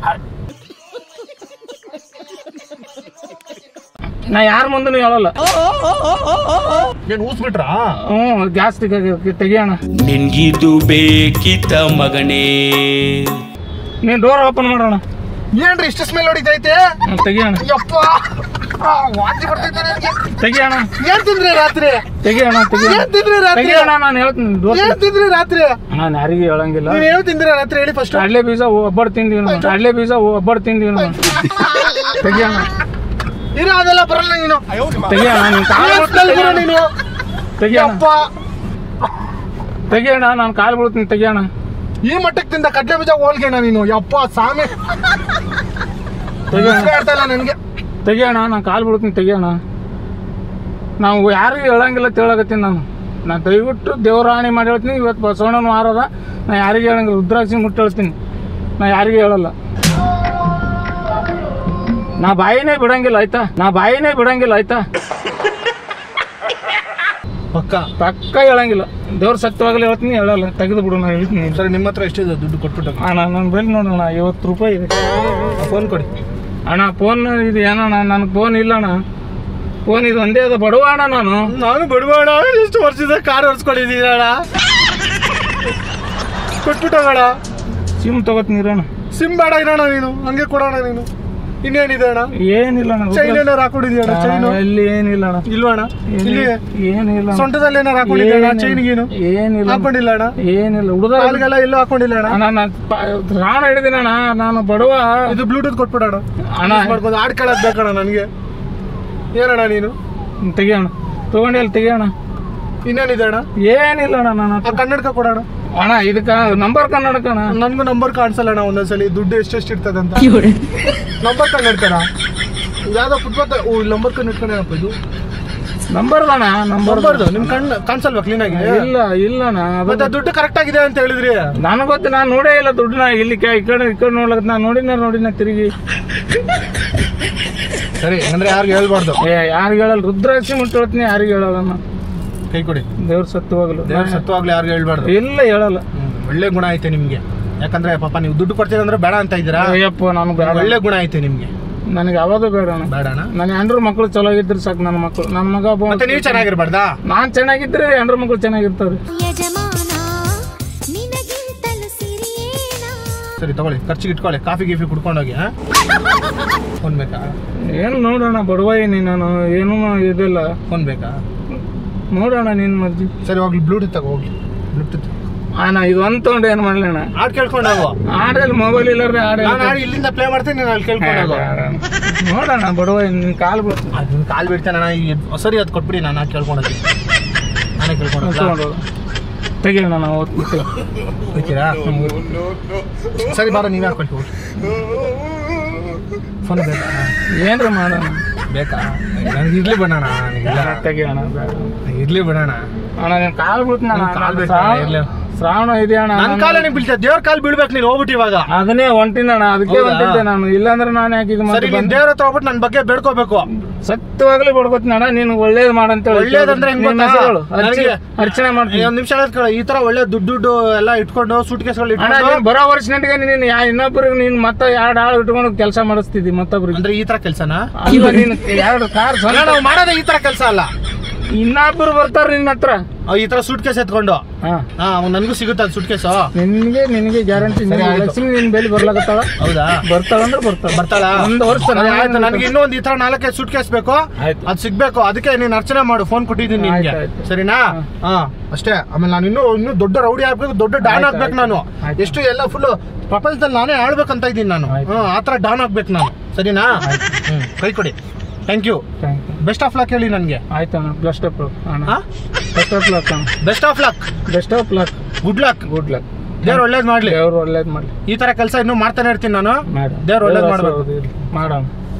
ನಾ ಯಾರ ಮುಂದೂ ಹೇಳಲ್ಲ ಏನ್ ಊಸ್ಬಿಟ್ರಾ ಹ್ಞೂ ಗ್ಯಾಸ್ ತೆಗಿಯೋಣ ನಿನ್ಗಿದು ಬೇಕಿತ್ತ ಮಗನೇ ನೀನ್ ಡೋರ್ ಓಪನ್ ಮಾಡೋಣ ಏನ್ರಿ ಇಷ್ಟು ಸ್ಮೆಲ್ ಹೊಡಿತೈತೆ ಹ್ಮ್, ತೆಗಿಯೋಣ ಯಪ್ಪ ಆ, ವಾಂತಿ ಬರ್ತೈತೆ ನನಗೆ. ತೆಗಿಯೋಣ ಏನ್ ತಿಂದ್ರಿ ರಾತ್ರಿ ತೆಗಿಯೋಣ ತೆಗಿಯೋಣ ಏನ್ ತಿಂದ್ರಿ ರಾತ್ರಿ ತೆಗಿಯೋಣ ನಾನು ಹೇಳ್ತೀನಿ ಡೋರ್ ಏನ್ ತಿಂದ್ರಿ ರಾತ್ರಿ ನಾನು ಯಾರಿಗೂ ಹೇಳಂಗಿಲ್ಲ ನೀವ್ ಏನ್ ತಿಂದ್ರಿ ರಾತ್ರಿ ಹೇಳಿ ಫಸ್ಟ್ ಕಡಲೆ ಬೀಜ ಒಬ್ಬಡ್ ತಿಂದೀವಿ ನಾವು ಕಡಲೆ ಬೀಜ ಒಬ್ಬಡ್ ತಿಂದೀವಿ ನಾವು ತೆಗಿಯೋಣ ಇರ ಅದೆಲ್ಲ ಬರಲ್ಲ ನೀನು ತೆಗಿಯೋಣ ನೀನ್ ಕಾಲ್ ಏನ್ ಬಿಡ್ತೀನಿ, smell ಗುರು ತೆಗಿಯೋಣ. ನೀನು ತೆಗಿಯೋಣ ಯಪ್ಪ ತೆಗಿಯೋಣ ನಾನು ಕಾಲ್ ಬಿಡ್ತೀನಿ ತೆಗಿಯೋಣ ಈ ಮಟ್ಟಕ್ಕೆ ತಿಂದ ಕಡ್ಲೆ ಬೀಜ ಹೋಲ್ಗೆಣ ನೀನು ಯಪ್ಪ ಸಾಮಿ ತೆಗಿಯೋಣ ಉಸಿರೇ ಆಡ್ತಾ ಇಲ್ಲ ನನ್ಗೆ ತೆಗಿಯೋಣ ನಾನು ಕಾಲ್ ಬಿಡ್ತೀನಿ ತೆಗಿಯೋಣ ನಾವು ಯಾರಿಗೂ ಹೇಳಂಗಿಲ್ಲ ತಿಳಕತ್ತೀನಿ ನಾನು ನಾನು ದಯವಿಟ್ಟು ದೇವರಾಣಿ ಮಾಡಿ ಹೇಳ್ತೀನಿ ಇವತ್ತು ಬಸವಣ್ಣನ ವಾರದ ನಾ ಯಾರಿಗೂ ಹೇಳಂಗಿಲ್ಲ ರುದ್ರಾಕ್ಷಿ ಮುಟ್ಟಿ ಹೇಳ್ತೀನಿ ನಾ ಯಾರಿಗೂ ಹೇಳಲ್ಲ ನಾ ಬಾಯಿನೇ ಬಿಡಂಗಿಲ್ಲ ಆಯ್ತಾ ನಾ ಬಾಯಿನೇ ಬಿಡಂಗಿಲ್ಲ ಆಯ್ತಾ ಪಕ್ಕ ಪಕ್ಕ ಹೇಳಂಗಿಲ್ಲ ದೇವ್ರ ಸತ್ಯವಾಗಲಿ ಹೇಳ್ತೀನಿ ಹೇಳಲ್ಲ ತೆಗೆದು ಬಿಡು ನಾ ಹೇಳ್ತೀನಿ ಸರಿ ನಿಮ್ಮ ಹತ್ರ ಎಷ್ಟಿದೆ ದುಡ್ಡು ಕೊಟ್ಬಿಟ್ಟು ಅಣ್ಣ ನನ್ನ ಬೆಲ್ ನೋಡೋಣ ಐವತ್ತು ರೂಪಾಯಿ ಇದೆ ಫೋನ್ ಕೊಡಿ ಅಣ್ಣ ಫೋನ್ ಇದು ಏನಣ್ಣ ನನಗೆ ಫೋನ್ ಇಲ್ಲಣ್ಣ ಫೋನ್ ಇದು ಒಂದೇ ಅದ ಬಡವ ಅಣ್ಣ ನಾನು ನಾನು ಬಿಡ್ಬೇಡ ಎಷ್ಟು ವರ್ಷದ ಕಾರ್ ಹೊರ್ಸ್ಕೊಂಡಿದ್ದೀನಿ ಅಣ್ಣ ಕೊಟ್ಬಿಟ್ಟು ಹೋಗೋಣ ಸಿಮ್ ತಗೋತೀನಿ ಇರೋಣ ಸಿಮ್ ಬೇಡ ಇರೋಣ ನೀನು ಹಂಗೆ ಕೊಡೋಣ ನೀನು ಇನ್ನೇನಿದೆ ಅಣ್ಣ ಏನಿಲ್ಲ ಅಣ್ಣ ಚೈನ್ ಏನಾರು ಹಾಕೊಂಡಿದ್ಯಾ ಅಣ್ಣ ಚೈನು ಅಣ್ಣ, ಇಲ್ಲಿ ಏನಿಲ್ಲ ಅಣ್ಣ ಇಲ್ವಾ ಅಣ್ಣ ಇಲ್ಲಿ ಏನಿಲ್ಲ ಅಣ್ಣ. ಸೊಂಟದಲ್ಲಿ ಏನಾರು ಹಾಕೊಂಡಿದ್ಯಾ ಅಣ್ಣ ಏನಿಲ್ಲ. ಚೈನ್ಗೇನು ಏನಿಲ್ಲ ಅಣ್ಣ. ಹಾಕೊಂಡಿಲ್ಲ ಅಣ್ಣ ಏನಿಲ್ಲ ಹುಡುಗ ಕಾಲ್ಗೆಲ್ಲ ಎಲ್ಲೂ ಹಾಕೊಂಡಿಲ್ಲ ಅಣ್ಣ ಅಣ್ಣ ನಾನು ಪ್ರಾಣ ಹಿಡಿದಿನ ಅಣ್ಣ ನಾನು ಬಡವ ಇದು ಬ್ಲೂಟೂತ್ ಕೊಟ್ಬಿಡೋಣ ಅಣ್ಣ ಯೂಸ್ ಮಾಡ್ಕೊಂಡು ಹಾಡ್ ಕೇಳೋದ್ ಬೇಕಣ್ಣ ನನಗೆ ಏನಣ್ಣ ನೀನು ತೆಗಿಯೋಣ ತಗೊಂಡಿ ಅಲ್ಲಿ ತೆಗಿಯೋಣ ಇನ್ನೇನಿದೆ ಅಣ್ಣ ಏನಿಲ್ಲ ಅಣ್ಣ ನಾನು ಆ ಕನ್ನಡಕ ಕೊಡೋಣ ಅಣ್ಣ ಇದಕ್ಕ ನಂಬರ್ ಕನ್ನಡಕ ಅಣ್ಣ ನನ್ಗೂ ನಂಬರ್ ಕಾಣಿಸಲ್ಲ ಅಣ್ಣ ಒಂದೊಂದ್ಸಲಿ ದುಡ್ಡು ಎಷ್ಟೆಷ್ಟು ಇರ್ತದೆ ಅಂತ ನಂಬರ್ ಕನ್ನಡಕಣ ಯಾವ್ದೋ ಫುಟ್ಪಾತ್ ಓ ನಂಬರ್ ಕನ್ನಡಕಣಪ್ಪ ಇದು ನಂಬರ್ ಅಣ್ಣ ನಂಬರ್ ನಂಬರ್ದು ನಿಮ್ ಕಣ್ಣು ಕಾಣಿಸಲ್ವಾ ಕ್ಲೀನ್ ಆಗಿ ಇಲ್ಲ ಇಲ್ಲ ಅಣ್ಣ ಅದು ಮತ್ತೆ ದುಡ್ಡು ಕರೆಕ್ಟ್ ಆಗಿದೆ ಅಂತ ಹೇಳಿದ್ರಿ ನನಗೆ ಗೊತ್ತು ನಾನು ನೋಡೇ ಇಲ್ಲ ದುಡ್ಡನ್ನ ಇಲ್ಲಿ ಕ- ಈ ಕಡೆ ಈ ಕಡೆ ನೋಡ್ಲಕ್ಕ ನಾನು ನೋಡಿನ ನೋಡಿನ ತಿರುಗಿ ಸರಿ ಅಂದ್ರೆ ಯಾರಿಗೂ ಹೇಳ್ಬಾರ್ದು ಏ ಯಾರಿಗೆ ಹೇಳಲ್ಲ ರುದ್ರಾಕ್ಷಿ ಮುಟ್ಟಿ ಹೇಳ್ತೀನಿ ಯಾರಿಗೆ ಹೇಳಲ್ಲ ನಾನು ಕೈ ಕೊಡಿ ದೇವ್ರ ಸತ್ತುವಾಗಲು ದೇವ್ರ ಸತ್ವಾಗ್ಲೂ ಯಾರಿಗೂ ಹೇಳ್ಬಾರ್ದು ಇಲ್ಲ ಹೇಳಲ್ಲ ಹ್ಮ್, ಒಳ್ಳೆ ಗುಣ ಐತೆ ನಿಮ್ಗೆ ಯಾಕಂದ್ರೆ ಪಾಪ ನೀವು ದುಡ್ಡು ಕೊಡ್ತೀರ ಅಂದ್ರೆ ಬೇಡ ಅಂತ ಇದ್ದೀರಾ ಅಯ್ಯಪ್ಪ ನನಗೆ ಬೇಡ ಒಳ್ಳೆ ಗುಣ ಐತೆ ನಿಮ್ಗೆ ನನಗೆ ಯಾವುದು ಬೇಡ ಅಣ್ಣ ಬೇಡಣ ನನ್ನ ಹೆಂಡ್ರ ಮಕ್ಕಳು ಚಲೋ ಇದ್ರೆ ಸಾಕು ನನ್ನ ಮಕ್ಕಳು ನನ್ನ ಮಗ ಒಬ್ಬ ಮತ್ತೆ ನೀವು ಚೆನ್ನಾಗಿರ್ಬಾರ್ದಾ ನಾನು ಚೆನ್ನಾಗಿದ್ರೆ ಹೆಂಡ್ರ ಮಕ್ಕಳು ಚೆನ್ನಾಗಿರ್ತಾರೆ ಯಜಮಾನ ನಿನಗಿಂತಲೂ ಸಿರಿಯೇನಾ ಸರಿ ತಗೊಳ್ಳಿ ಖರ್ಚಿಗೆ ಇಟ್ಕೊಳ್ಳಿ ಕಾಫಿ ಗೀಫಿ ಕುಡ್ಕೊಂಡೋಗಿ ಫೋನ್ ಬೇಕಾ ಏನು ನೋಡೋಣ ಬಡವ ಏನಿ ನಾನು ಏನೂ ಇದಿಲ್ಲ ಫೋನ್ ಬೇಕಾ ನೋಡೋಣ ನಿನ್ನ ಮರ್ಜಿ ಸರಿ ಹೋಗ್ಲಿ ಬ್ಲೂಟೂತ್ ತಗೋ ಹೋಗ್ಲಿ ಬ್ಲೂಟೂತ್ ಅಣ್ಣ ಇದು ಒಂದು ತೊಗೊಂಡು ಏನು ಮಾಡಲಿ ಅಣ್ಣ ಹಾಡ್ ಕೇಳ್ಕೊಂಡು ಹೋಗು ಆಡಲ್ಲಿ ಮೊಬೈಲ್ ಇಲ್ಲಾರ್ರೆ ಆಡ ನಾನು ಹಾಡು ಇಲ್ಲಿಂದ ಪ್ಲೇ ಮಾಡ್ತೀನಿ ನೀನು ಅಲ್ಲಿ ಕೇಳ್ಕೊಂಡು ಹೋಗು ನೋಡೋಣ ಬಡವ ನಿನ್ನ ಕಾಲು ಬಿಡು ಅದನ್ನ ಕಾಲ್ ಬಿಡ್ತೇನೆ ಅಣ್ಣ ಈ ಸರಿ ಅದು ಕೊಟ್ಬಿಡಿ ನಾನು ಹಾಕಿ ಕೇಳ್ಕೊಂಡು ಹೋಗ್ತೀನಿ ನಾನೇ ಕೇಳ್ಕೊಂಡು ಹೋಗ್ಲಾ? ತಗೊಂಡು ತೆಗಿಯೋಣ ನಾವು ಹೋಗ್ಬಿಟ್ಟು ಹೋಗ್ತೀರಾ ಸರಿ ಬಾರ ನೀವೇ ಹಾಕೊಳ್ತಿ ಹೋಗಿ ಫೋನ್ ಬೇಕಾ ಏನ್ರಿ ಮಾಡೋಣ ಬೇಕಾ ನನಗೆ ಇರ್ಲಿ ಬಿಡೋಣ ನನಗಿಲ್ಲ ತೆಗಿಯೋಣ ಬೇಡ. ಇರ್ಲಿ ಬಿಡೋಣ ಅಣ್ಣ ನೀನು ಕಾಲು ಬಿಡ್ತೀನಿ ನಿನ್ ಕಾಲ್ ಬಿಡ್ತೀನಿ ಅಣ್ಣ, ಇರ್ಲಿ. ಶ್ರಾವಣ ಇದೆ ಅಣ್ಣ ನನ್ನ ಕಾಲ ನೀವು ಬೀಳ್ತಾ ದೇವ್ರ ಕಾಲ್ ಬೀಳ್ಬೇಕು ನೀನು ಹೋಗ್ಬಿಟ್ಟು ಇವಾಗ ಅದನ್ನೇ ಹೊಂಟಿನಣ್ಣ ಅದಕ್ಕೆ ಹೌದಾ? ಹೊಂಟಿದ್ದೆ ನಾನು ಇಲ್ಲಾಂದ್ರೆ ನಾನು ಯಾಕೆ ಇದು ಸರಿ ಮತ್ತೆ ನೀನ್ ಬಂದೆ ದೇವ್ರ ಹತ್ರ ಹೋಗ್ಬಿಟ್ಟು ನನ್ನ ಬಗ್ಗೆ ಬೇಡ್ಕೋಬೇಕು ಸತ್ಯವಾಗ್ಲೂ ಬಡ್ಕೋತೀನಿ ಅಣ್ಣ ನೀನು ಒಳ್ಳೇದು ಮಾಡಂತ ಹೇಳಿ ಒಳ್ಳೇದಂದ್ರೆ ಹೆಂಗ್ ನಿನ್ನ ಗೊತ್ತಾ? ಹೆಸರು ಹೇಳು. ಅರ್ಚನೆ ನನಗೆ- ಅರ್ಚನೆ ಮಾಡ್ತೀನಿ ಒಂದ್ ನಿಮಿಷ ಹೇಳ್ಕೊಳ್ಳ ಈ ತರ ಒಳ್ಳೆ ದುಡ್ಡು ದುಡ್ಡು ಎಲ್ಲ ಇಟ್ಕೊಂಡು ಸೂಟ್ ಕೇಸ್ಗಳು ಅಣ್ಣ ಇಟ್ಕೊಂಡು ನೀನು ಬರೋ ವರ್ಷ ನೀನು ಯಾ ಇನ್ನೊಬ್ಬರಿಗೆ ನೀನು ಮತ್ತೆ ಎರಡು ಆಳು ಇಟ್ಕೊಂಡು ಕೆಲಸ ಮಾಡಿಸ್ತಿದ್ದಿ ಮತ್ತೊಬ್ರಿಗೆ ಅಂದ್ರೆ ಈ ತರ ಕೆಲ್ಸನಾ ಅಲ್ಲ ನೀನು ಎರಡು ಕಾರ್ ಅಲ್ಲ, ನಾವು ಮಾಡೋದೇ ಈ ತರ ಕೆಲಸ ಅಲ್ಲ ಇನ್ನೊಬ್ರು ಬರ್ತಾರ ನಿನ್ನ ಹತ್ರ ಅವ್ ಈ ತರ ಸೂಟ್ ಕೇಸ್ ಎತ್ಕೊಂಡು ಹಾ ಹಾ ಅವ್ನ್ ನನ್ಗೂ ಸಿಗುತ್ತೆ ಸೂಟ್ ಕೇಸು ನಿನ್ಗೆ ನಿನಗೆ ಗ್ಯಾರಂಟಿ ಸರಿ, ಆಯ್ತು. ಲಕ್ಷ್ಮಿ ನಿನ್ ಬೇಲಿ ಬರ್ಲಾಕತ್ತಾಳ ಹೌದಾ ಬರ್ತಾಳ ಅಂದ್ರೆ ಬರ್ತಾಳ ಬರ್ತಾಳ ಒಂದು ವರ್ಷ ಸರಿ, ನಾನು- ಆಯ್ತು ನನಗೆ ಇನ್ನೂ ಒಂದ್ ಈ ತರ ನಾಲ್ಕೈದು ಸೂಟ್ ಕೇಸ್ ಬೇಕು ಆಯ್ತು. ಅದ್ ಸಿಗ್ಬೇಕು ಅದಕ್ಕೆ ನೀನ್ ಅರ್ಚನೆ ಮಾಡು ಫೋನ್ ಕೊಟ್ಟಿದ್ದೀನಿ ನಿನ್ಗೆ ಆಯ್ತು, ಆಯ್ತು. ಸರಿನಾ ಹಾ ಅಷ್ಟೇ ಆಮೇಲೆ ನಾನು ಇನ್ನೂ ಇನ್ನೂ ದೊಡ್ಡ ರೌಡಿ ಆಗ್ಬೇಕು ದೊಡ್ಡ ಡಾನ್ ಆಯ್ತು, ಆಗ್ಬೇಕು ಆಯ್ತು. ನಾನು ಆಯ್ತು. ಎಷ್ಟು ಎಲ್ಲ ಫುಲ್ ಪ್ರಪಂಚದಲ್ಲಿ ನಾನೇ ಆಳ್ಬೇಕಂತ ಇದ್ದೀನಿ ನಾನು ಆಯ್ತು. ಹ್ಮ್, ಆ ಥರ ಡಾನ್ ಆಗ್ಬೇಕು ನಾನು ಸರಿನಾ ಹ್ಞೂ ಕೈ ಕೊಡಿ thank you thank you best of luck ಹೇಳಿ ನನಗೆ ಆಯ್ತು ಅಣ್ಣ ಬೆಸ್ಟ್ ಆಫ್ ಲಕ್ ಅಣ್ಣ ಹಾ ಬೆಸ್ಟ್ ಆಫ್ ಲಕ್ ಅಣ್ಣ best of luck best of luck good luck good luck ದೇವ್ರು ಒಳ್ಳೇದು ಮಾಡಲಿ ದೇವ್ರು ಒಳ್ಳೇದು ಮಾಡಲಿ ಈ ಥರ ಕೆಲಸ ಇನ್ನೂ ಮಾಡ್ತಾನೆ ಇರ್ತೀನಿ ನಾನು ಮೇಡಮ್ ದೇವ್ರು ಒಳ್ಳೇದು ಮಾಡ್ಬೇಕು ಮಾಡೋಣ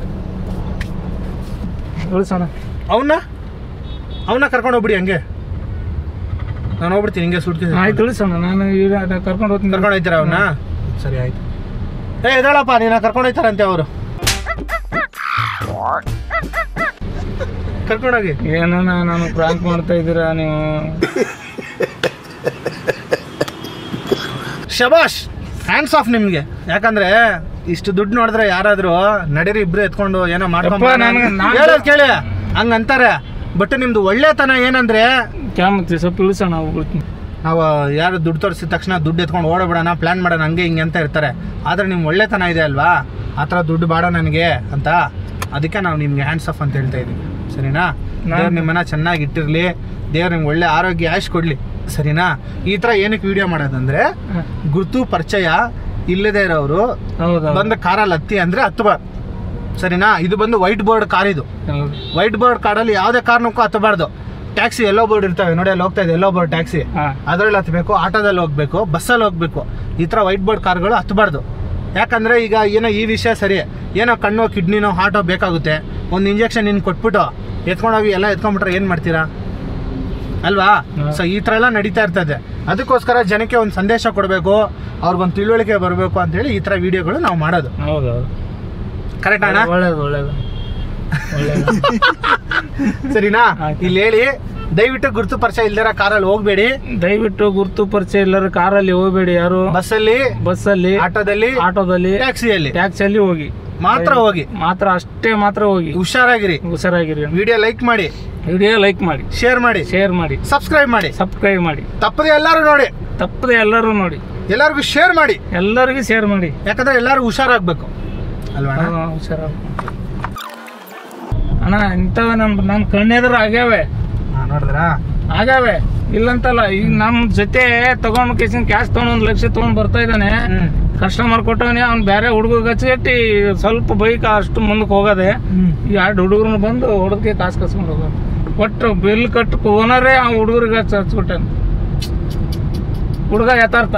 ಉಳಿಸೋಣ ಅವನ್ನ ಅವನ್ನ ಕರ್ಕೊಂಡು ಹೋಗ್ಬಿಡಿ ಹಂಗೆ ನಾನು ಹೋಗ್ಬಿಡ್ತೀನಿ ಹಿಂಗೆ ಸುಟ್ಟಿ ಆಯ್ತು ಉಳಿಸೋಣ ನಾನು ಈಗ ಕರ್ಕೊಂಡು ಹೋಗ್ತೀನಿ ಕರ್ಕೊಂಡು ಹೋಗ್ತೀರಾ ಅವನ್ನ ಸರಿ ಆಯ್ತು ಏ ಇದಾಳಪ್ಪ ನೀನ ಕರ್ಕೊಂಡು ಹೋಗ್ತಾರಂತೆ ಅವರು ಕರ್ಕೊಂಡೋಗಿ ಏನೋ ನಾನು ಪ್ರಾಂಕ್ ಮಾಡ್ತಾ ಇದ್ದೀರಾ ನೀವು ಶಬಾಷ್ ಹ್ಯಾಂಡ್ಸ್ ಆಫ್ ನಿಮ್ಗೆ ಯಾಕಂದ್ರೆ ಇಷ್ಟು ದುಡ್ಡು ನೋಡಿದ್ರೆ ಯಾರಾದ್ರೂ ನಡೀರಿ ಇಬ್ರು ಎತ್ಕೊಂಡು ಏನೋ ಮಾಡ್ಕೊಂಡು ಯಪ್ಪ, ನನ್ಗೆ- ನಾನ್- ಹೇಳೋದ್ ಕೇಳಿ ಹಂಗಂತಾರೆ ಬಟ್ ನಿಮ್ದು ಒಳ್ಳೆತನ ಏನಂದ್ರೆ ಕ್ಯಾಮತ್ತಿ ಸ್ವಲ್ಪ ಇಳಿಸೋಣ ಹೋಗ್ಬಿಡ್ತೀನಿ ನಾವು ಯಾರು ದುಡ್ಡು ತೋರಿಸಿದ ತಕ್ಷಣ ದುಡ್ಡು ಎತ್ಕೊಂಡು ಓಡೋಬಿಡೋಣ ಪ್ಲಾನ್ ಮಾಡೋಣ ಹಂಗೆ ಹಿಂಗೆ ಅಂತ ಇರ್ತಾರೆ ಆದರೆ ನಿಮ್ಮ ಒಳ್ಳೆತನ ಇದೆ ಅಲ್ವಾ ಆ ಥರ ದುಡ್ಡು ಬೇಡ ನನಗೆ ಅಂತ ಅದಕ್ಕೆ ನಾವು ನಿಮ್ಗೆ ಹ್ಯಾಂಡ್ಸ್ ಆಫ್ ಅಂತ ಹೇಳ್ತಾ ಇದ್ದೀವಿ ಸರಿನಾ ದೇವ್ರು ನಿಮ್ಮನ್ನ ಚೆನ್ನಾಗಿ ಇಟ್ಟಿರಲಿ ದೇವ್ರು ನಿಮ್ಗೆ ಒಳ್ಳೆ ಆರೋಗ್ಯ ಆಯುಷ್ ಕೊಡಲಿ ಸರಿನಾ ಈ ಥರ ಏನಕ್ಕೆ ವಿಡಿಯೋ ಮಾಡೋದಂದ್ರೆ ಗುರುತು ಪರಿಚಯ ಇಲ್ಲದೆ ಇರೋರು ಹೌದಾ ಬಂದು ಕಾರಲ್ಲಿ ಹತ್ತಿ ಅಂದರೆ ಹತ್ತಬಾರ್ದು ಸರಿನಾ ಇದು ಬಂದು ವೈಟ್ ಬೋರ್ಡ್ ಕಾರ್ ಇದು ಹೌದು ವೈಟ್ ಬೋರ್ಡ್ ಕಾರಲ್ಲಿ ಯಾವುದೇ ಕಾರಣಕ್ಕೂ ಹತ್ತಬಾರ್ದು ಟ್ಯಾಕ್ಸಿ ಎಲ್ಲೋ ಬೋರ್ಡ್ ಇರ್ತವೆ ನೋಡಿ ಅಲ್ಲಿ ಹೋಗ್ತಾ ಇದೆ ಎಲ್ಲೋ ಬೋರ್ಡ್ ಟ್ಯಾಕ್ಸಿ ಹಾಂ ಅದರಲ್ಲಿ ಹತ್ತಬೇಕು ಆಟೋದಲ್ಲಿ ಹೋಗ್ಬೇಕು ಬಸ್ಸಲ್ಲಿ ಹೋಗ್ಬೇಕು ಈ ಥರ ವೈಟ್ ಬೋರ್ಡ್ ಕಾರ್ಗಳು ಹತ್ತಬಾರ್ದು ಯಾಕಂದರೆ ಈಗ ಏನೋ ಈ ವಿಷಯ ಸರಿ ಏನೋ ಕಣ್ಣು ಕಿಡ್ನಿನೋ ಹಾರ್ಟೋ ಬೇಕಾಗುತ್ತೆ ಒಂದು ಇಂಜೆಕ್ಷನ್ ಇನ್ನು ಕೊಟ್ಬಿಟ್ಟು ಎತ್ಕೊಂಡೋಗಿ ಎಲ್ಲ ಎತ್ಕೊಂಡ್ಬಿಟ್ರೆ ಏನು ಮಾಡ್ತೀರಾ ಅಲ್ವಾ ಹಾ. ಸೊ ಈ ಥರ ಎಲ್ಲ ನಡೀತಾ ಇರ್ತದೆ ಅದಕ್ಕೋಸ್ಕರ ಜನಕ್ಕೆ ಒಂದು ಸಂದೇಶ ಕೊಡಬೇಕು ಅವ್ರಿಗೊಂದು ತಿಳುವಳಿಕೆ ಬರಬೇಕು ಅಂತೇಳಿ ಈ ಥರ ವಿಡಿಯೋಗಳು ನಾವು ಮಾಡೋದು ಹೌದು ಹೌದು ಕರೆಕ್ಟ್ ಅಣ್ಣ ಒಳ್ಳೇದು ಒಳ್ಳೇದು ಒಳ್ಳೇದು ಸರಿನಾ ಆಯ್ತು. ಇಲ್ಲಿ ಹೇಳಿ ದಯವಿಟ್ಟು ಗುರುತು ಪರಿಚಯ ಇಲ್ದಿರ ಕಾರಲ್ಲಿ ಹೋಗಬೇಡಿ ದಯವಿಟ್ಟು ಗುರುತು ಪರಿಚಯ ಎಲ್ಲರೂ ಕಾರಲ್ಲಿ ಹೋಗಬೇಡಿ ಯಾರು ಬಸ್ಸಲ್ಲಿ ಬಸ್ಸಲ್ಲಿ ಆಟೋದಲ್ಲಿ ಆಟೋದಲ್ಲಿ ಟ್ಯಾಕ್ಸಿಯಲ್ಲಿ ಟ್ಯಾಕ್ಸಿಯಲ್ಲಿ ಹೋಗಿ ಮಾತ್ರ ಹೋಗಿ ಮಾತ್ರ ಅಷ್ಟೇ ಮಾತ್ರ ಹೋಗಿ ಹುಷಾರಾಗಿರಿ ಹುಷಾರಾಗಿರಿ ವಿಡಿಯೋ ಲೈಕ್ ಮಾಡಿ ವಿಡಿಯೋ ಲೈಕ್ ಮಾಡಿ ಶೇರ್ ಮಾಡಿ ಶೇರ್ ಮಾಡಿ ಸಬ್ಸ್ಕ್ರೈಬ್ ಮಾಡಿ ಸಬ್ಸ್ಕ್ರೈಬ್ ಮಾಡಿ ತಪ್ಪದೆ ಎಲ್ಲರೂ ನೋಡಿ ತಪ್ಪದೆ ಎಲ್ಲರೂ ನೋಡಿ ಎಲ್ಲರಿಗೂ ಶೇರ್ ಮಾಡಿ ಎಲ್ಲರಿಗೂ ಶೇರ್ ಮಾಡಿ ಯಾಕಂದ್ರೆ ಎಲ್ಲರೂ ಹುಷಾರಾಗ್ಬೇಕು ಅಲ್ವಾ ಅಣ್ಣ? ಹಾ, ಹುಷಾರಾಗಿ ಅಣ್ಣ ಇಂಥವೆ ನಮ್ಮ ನಮ್ಮ ಕಣ್ಣೆದುರು ಆಗ್ಯಾವೆ ಹಾ, ನೋಡಿದ್ರಾ ಆಗ್ಯಾವೆ ಇಲ್ಲಂತಲ್ಲ ಈಗ ನಮ್ಮ ಜೊತೆ ತಗೊಂಡ್ ಕೇಸಿನ ಕ್ಯಾಶ್ ತಗೊಂಡ್ ಒಂದು ಲಕ್ಷ ತಗೊಂಡ್ ಬರ್ತಾ ಇದ್ದಾನೆ ಹ್ಮ್. ಕಸ್ಟಮರ್ ಕೊಟ್ಟವನೇ ಅವ್ನು ಬೇರೆ ಹುಡುಗ ಹಚ್ಚಿಗಟ್ಟಿ ಸ್ವಲ್ಪ ಬೈಕ್ ಅಷ್ಟು ಮುಂದಕ್ಕೆ ಹೋಗೋದೆ ಈ ಎರಡು ಹುಡುಗರು ಬಂದು ಹುಡುಗಕ್ಕೆ ಕಾಸು ಕಸ್ಕೊಂಡು ಹೋಗೋದು ಒಟ್ಟು ಬಿಲ್ ಕಟ್ಟು ಓನರೇ ಆ ಹುಡುಗರಿಗೆ ಹಚ್ಚ ಹಚ್ಬಿಟ್ಟಾನೆ ಹುಡುಗ ಯಥಾರ್ಥ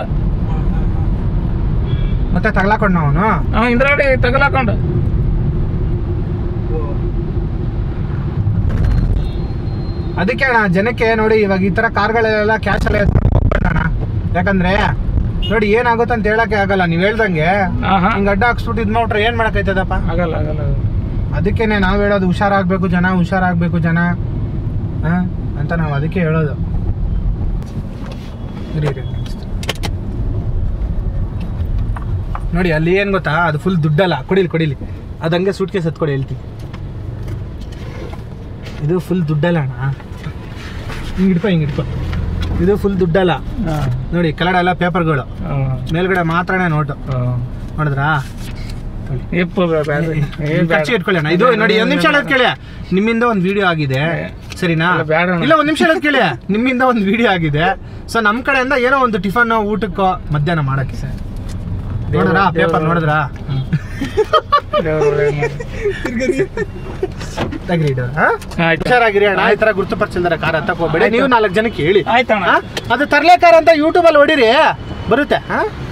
ಮತ್ತೆ ತಗ್ಲಾಕೊಂಡ್ ಅವನು ಅವ ಇಂದ್ರಾಡಿ ತಗಲಾಕೊಂಡು ಅದಕ್ಕೆ ಅಣ್ಣ ಜನಕ್ಕೆ ನೋಡಿ ಇವಾಗ ಈ ತರ ಕಾರ್ಗಳೆಲ್ಲ ಕ್ಯಾಶ್ ಎಲ್ಲ ಎತ್ಕೊಂಡು ಹೋಗ್ಬೇಡ ಅಣ್ಣ ಯಾಕಂದ್ರೆ ನೋಡಿ ಏನಾಗುತ್ತೆ ಅಂತ ಹೇಳಕ್ಕೆ ಆಗಲ್ಲ ನೀವ್ ಹೇಳ್ದಂಗೆ ಆಹಾ ಹಿಂಗ್ ಅಡ್ಡ ಹಾಕ್ಸ್ಬಿಟ್ಟು ಇದ್ ಮಾಡ್ರೆ ಏನ್ ಮಾಡಕೈತದಪ್ಪ ಆಗಲ್ಲ ಆಗಲ್ಲ ಅದಕ್ಕೇನೆ ನಾವ್ ಹೇಳೋದು ಹುಷಾರಾಗ್ಬೇಕು ಜನ ಹುಷಾರಾಗ್ಬೇಕು ಜನ ಹಾ ಅಂತ ನಾವು ಅದಕ್ಕೆ ಹೇಳೋದು ಇರಿ, ಇರಿ, ನಿಲ್ಲಿಸ್ತೀನಿ. ನೋಡಿ ಅಲ್ಲಿ ಏನ್ ಗೊತ್ತಾ ಅದು ಫುಲ್ ದುಡ್ಡಲ್ಲ ಕೊಡಿಲಿ ಕೊಡಿಲಿ ಅದು ಹಂಗೆ ಸೂಟ್ ಕೇಸ್ ಹತ್ಕೊಡಿ ಹೇಳ್ತೀನಿ ಇದು ಫುಲ್ ದುಡ್ಡಲ್ಲ ಅಣ್ಣ ಹಿಂಗ್ ಇಡ್ಕೊ ಹಿಂಗ್ ಇಡ್ಕೊ ಇದು ಫುಲ್ ದುಡ್ಡಲ್ಲ ಹಾಂ ನೋಡಿ ಕೆಳಗಡೆ ಎಲ್ಲ ಪೇಪರ್ಗಳು ಹಾಂ ಮೇಲ್ಗಡೆ ಮಾತ್ರನೇ ನೋಟು ಹಾಂ ನೋಡಿದ್ರಾ ಇಪ್ಪ ಬೇಡ ಏ ಬೇಡ ಖರ್ಚು ಇಟ್ಕೊಳ್ಳೋಣ ಇದು ನೋಡಿ ಒಂದ್ ನಿಮಿಷ ಹೇಳೋದ್ ಕೇಳಿ ನಿಮ್ಮಿಂದ ಒಂದ್ ವಿಡಿಯೋ ಆಗಿದೆ ಸರಿನಾ ಇಲ್ಲ, ಬೇಡ ಅಣ್ಣ. ಇಲ್ಲ ಒಂದ್ ನಿಮಿಷ ಹೇಳೋದ್ ಕೇಳಿ ನಿಮ್ಮಿಂದ ಒಂದ್ ವಿಡಿಯೋ ಆಗಿದೆ ಸೊ ನಮ್ ಕಡೆಯಿಂದ ಏನೋ ಒಂದು ಟಿಫನ್ ಊಟಕ್ಕೋ ಮಧ್ಯಾಹ್ನ ಮಾಡಕ್ಕೆ ನೋಡಿದ್ರಾ ಪೇಪರ್ ನೋಡಿದ್ರಾ ದೇವ್ರು ಒಳ್ಳೇದ್ ಮಾಡ್ಲಿ. ತೆಗ್ರಿ ಇದು, ಹಾ? ಆಯ್ತು ಹುಷಾರಾಗಿರಿ ಅಣ್ಣ ಈ ತರ ಗುರುತುಪಡಿಸಿಲ್ದಾರೆ ಕಾರ್ ಹತ್ತಕ್ ಹೋಗ್ಬೇಡಿ ನೀವು ನಾಲ್ಕು ಜನಕ್ಕೆ ಹೇಳಿ ಆಯ್ತಣ್ಣ ಹಾ? ಅದು ತರ್ಲೆ ಕಾರ್ ಅಂತ ಯೂಟ್ಯೂಬ್ ಅಲ್ಲಿ ಹೊಡಿರಿ ಬರುತ್ತೆ ಹಾ